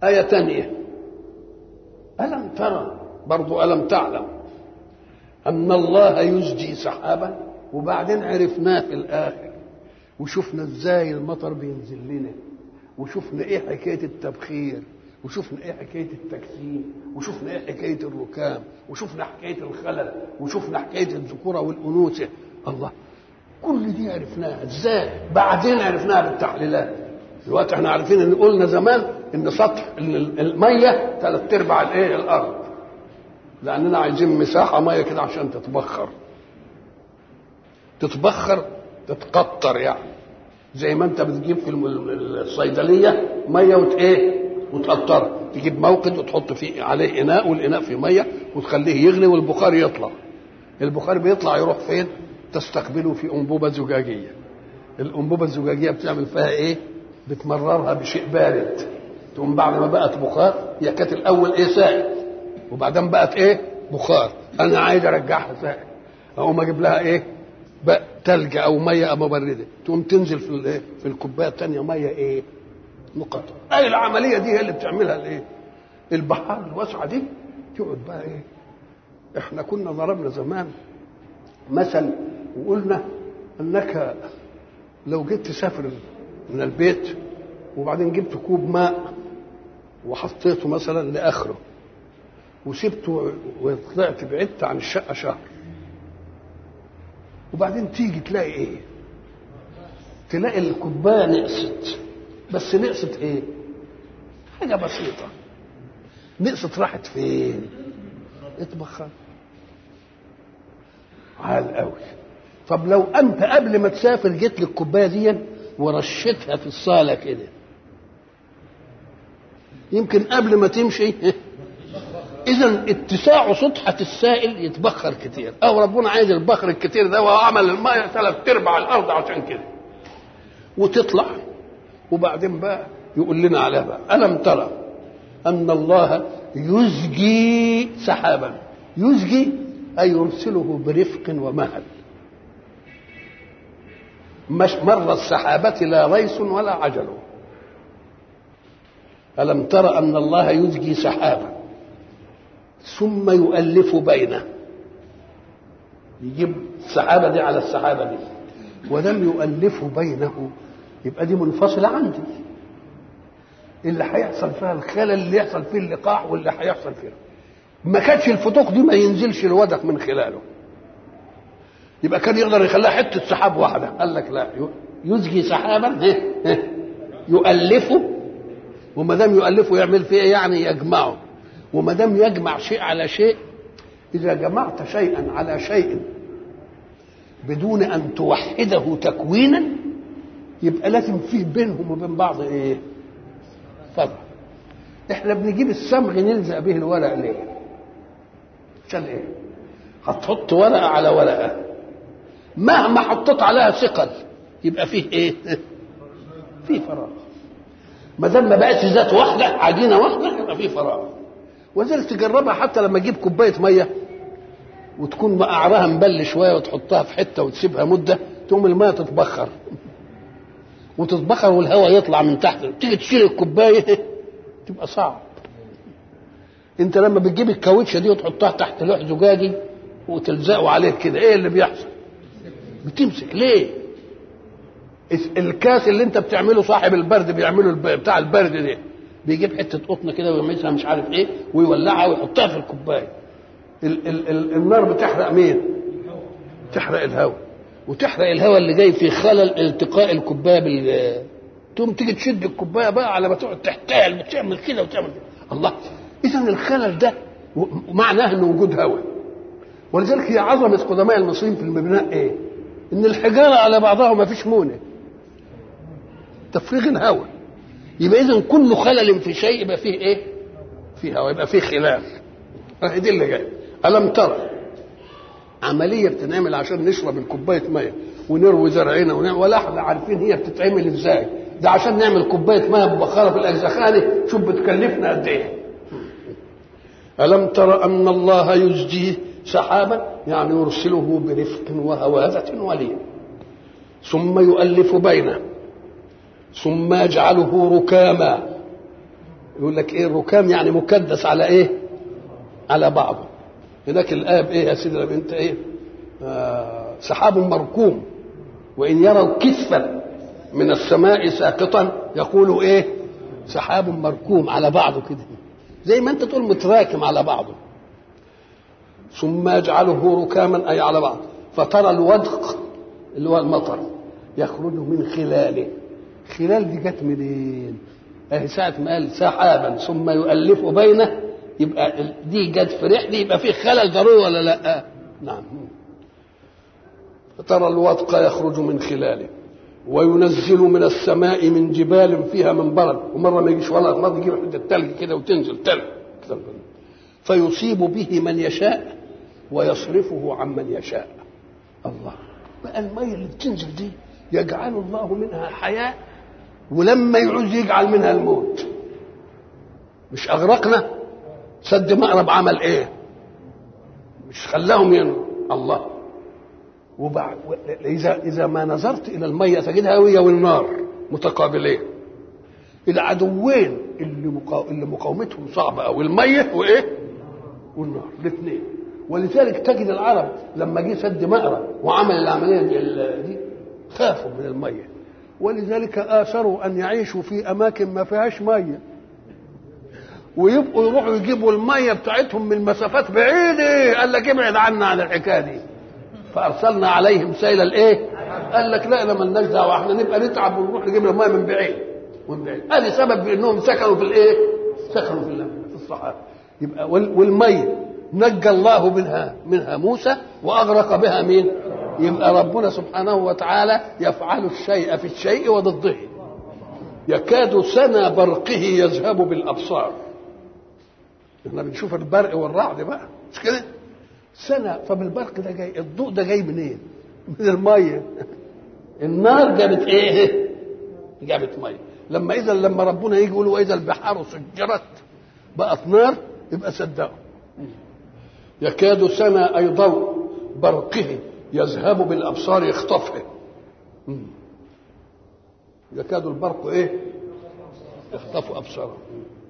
آية تانية ألم ترى برضو ألم تعلم أن الله يزجي سحابا وبعدين عرفناه في الآخر وشفنا ازاي المطر بينزل لنا وشفنا ايه حكايه التبخير وشفنا ايه حكايه التكسيم وشفنا ايه حكايه الركام وشفنا حكايه الخلل وشفنا حكايه الذكوره والانوثه الله كل دي عرفناها ازاي بعدين عرفناها بالتحليلات دلوقتي احنا عارفين ان قلنا زمان ان سطح الميه ثلاث ارباع الايه الارض لاننا عايزين مساحه ميه كده عشان تتبخر تتبخر تتقطر يعني زي ما انت بتجيب في الصيدليه ميه وت ايه وتقطرها تجيب موقد وتحط فيه عليه اناء والاناء فيه ميه وتخليه يغلي والبخار يطلع البخار بيطلع يروح فين تستقبله في انبوبه زجاجيه الانبوبه الزجاجيه بتعمل فيها ايه بتمررها بشيء بارد تقوم بعد ما بقت بخار هي كانت الاول ايه سائل وبعدين بقت ايه بخار انا عايز ارجعها سائل اقوم اجيب لها ايه بقى تلج او ميه مبرده تقوم تنزل في الايه في الكوبايه الثانيه ميه ايه مقطعه اي العمليه دي هي اللي بتعملها الايه البحار الواسعه دي تقعد بقى ايه احنا كنا ضربنا زمان مثل وقلنا انك لو جيت تسافر من البيت وبعدين جبت كوب ماء وحطيته مثلا لاخره وسبته وطلعت بعدت عن الشقه شهر وبعدين تيجي تلاقي ايه تلاقي الكوبايه نقصت بس نقصت ايه حاجه بسيطه نقصت راحت فين اتبخر عال قوي طب لو انت قبل ما تسافر جيت للكوبايه دي ورشيتها في الصاله كده يمكن قبل ما تمشي اذا اتساع سطحه السائل يتبخر كتير او ربنا عايز البخر الكتير ده وعمل الماء ثلاث ارباع الارض عشان كده وتطلع وبعدين بقى يقول لنا عليها بقى الم ترى ان الله يزجي سحابا يزجي اي يرسله برفق ومهل مش مر السحابة لا ريس ولا عجل ألم تر أن الله يزجي سحابا ثم يؤلف بينه يجيب السحابة دي على السحابة دي ولم يؤلف بينه يبقى دي منفصلة عندي اللي هيحصل فيها الخلل اللي يحصل فيه اللقاح واللي هيحصل فيه ما كانش الفتوق دي ما ينزلش الودق من خلاله يبقى كان يقدر يخليها حته سحاب واحده قال لك لا يزجي سحابا يؤلفه وما دام يؤلفه يعمل فيه ايه يعني يجمعه وما دام يجمع شيء على شيء اذا جمعت شيئا على شيء بدون ان توحده تكوينا يبقى لازم فيه بينهم وبين بعض ايه فرق احنا بنجيب الصمغ نلزق به الورق ليه عشان ايه هتحط ورقه على ورقه مهما حطيت عليها ثقل يبقى فيه ايه فيه فراغ ما دام ما بقتش ذات واحده عجينه واحده يبقى فيه فراغ وذلك تجربها حتى لما تجيب كوبايه ميه وتكون قعرها مبل شويه وتحطها في حته وتسيبها مده تقوم الميه تتبخر وتتبخر والهواء يطلع من تحت تيجي تشيل الكوبايه تبقى صعب انت لما بتجيب الكاوتشه دي وتحطها تحت لوح زجاجي وتلزقه عليه كده ايه اللي بيحصل بتمسك ليه الكاس اللي انت بتعمله صاحب البرد بيعمله الب... بتاع البرد ده بيجيب حته قطن كده ويعملها مش عارف ايه ويولعها ويحطها في الكوبايه ال... ال... ال... النار بتحرق مين تحرق الهواء وتحرق الهواء اللي جاي في خلل التقاء الكوبايه بال تقوم تيجي تشد الكوبايه بقى على ما تقعد تحتال بتعمل كده وتعمل كده الله اذا الخلل ده معناه انه وجود هواء ولذلك هي عظمه قدماء المصريين في البناء ايه؟ ان الحجاره على بعضها ما فيش مونه تفريغ الهواء يبقى اذا كل خلل في شيء يبقى فيه ايه؟ فيه هواء يبقى فيه خلال اهي دي اللي جايه الم ترى عمليه بتنعمل عشان نشرب الكوبايه ميه ونروي زرعنا ونعمل ولا احنا عارفين هي بتتعمل ازاي ده عشان نعمل كوبايه ميه مبخره في الاجزخانه شوف بتكلفنا قد ايه الم تر ان الله يزجي سحابا يعني يرسله برفق وهواذة ولين ثم يؤلف بينه ثم يجعله ركاما يقول لك ايه الركام يعني مكدس على ايه على بعضه هناك الآية ايه يا سيدي لما انت ايه آه سحاب مركوم وان يروا كسفا من السماء ساقطا يقولوا ايه سحاب مركوم على بعضه كده زي ما انت تقول متراكم على بعضه ثم يجعله ركاما اي على بعض فترى الودق اللي هو المطر يخرج من خلاله خلال دي جت منين؟ اهي ساعة ما قال سحابا ثم يؤلف بينه يبقى دي جت في رحله يبقى في خلل ضروري ولا لا؟ نعم فترى الودق يخرج من خلاله وينزل من السماء من جبال فيها من برد ومره ما يجيش ولا مرة يجيب حته تلج كده وتنزل تلج فيصيب به من يشاء ويصرفه عمن يشاء الله بقى المية اللي بتنزل دي يجعل الله منها حياة ولما يعوز يجعل منها الموت مش أغرقنا سد مأرب عمل إيه مش خلاهم ينمو الله وبعد إذا إذا ما نظرت إلى المية تجدها هي والنار متقابلين العدوين اللي مقا... اللي مقاومتهم صعبة أوي المية وإيه؟ والنار الاثنين ولذلك تجد العرب لما جه سد مأرب وعمل العملية دي خافوا من المية ولذلك آثروا أن يعيشوا في أماكن ما فيهاش مية ويبقوا يروحوا يجيبوا المية بتاعتهم من مسافات بعيدة قال لك ابعد عنا عن الحكاية دي فأرسلنا عليهم سيل الإيه؟ قال لك لا لا مالناش دعوة احنا نبقى نتعب ونروح نجيب المية من بعيد من بعيد هذه سبب بأنهم سكنوا في الإيه؟ سكنوا في في الصحراء يبقى والمية نجى الله منها منها موسى واغرق بها مين؟ يبقى ربنا سبحانه وتعالى يفعل الشيء في الشيء وضده يكاد سنا برقه يذهب بالابصار احنا بنشوف البرق والرعد بقى مش كده؟ سنة فبالبرق ده جاي الضوء ده جاي منين؟ من المية النار جابت ايه؟ جابت مية لما اذا لما ربنا يجي يقول واذا البحار سجرت بقت نار يبقى صدقوا يكاد سنا أي ضوء برقه يذهب بالأبصار يخطفه يكاد البرق إيه يخطف أبصاره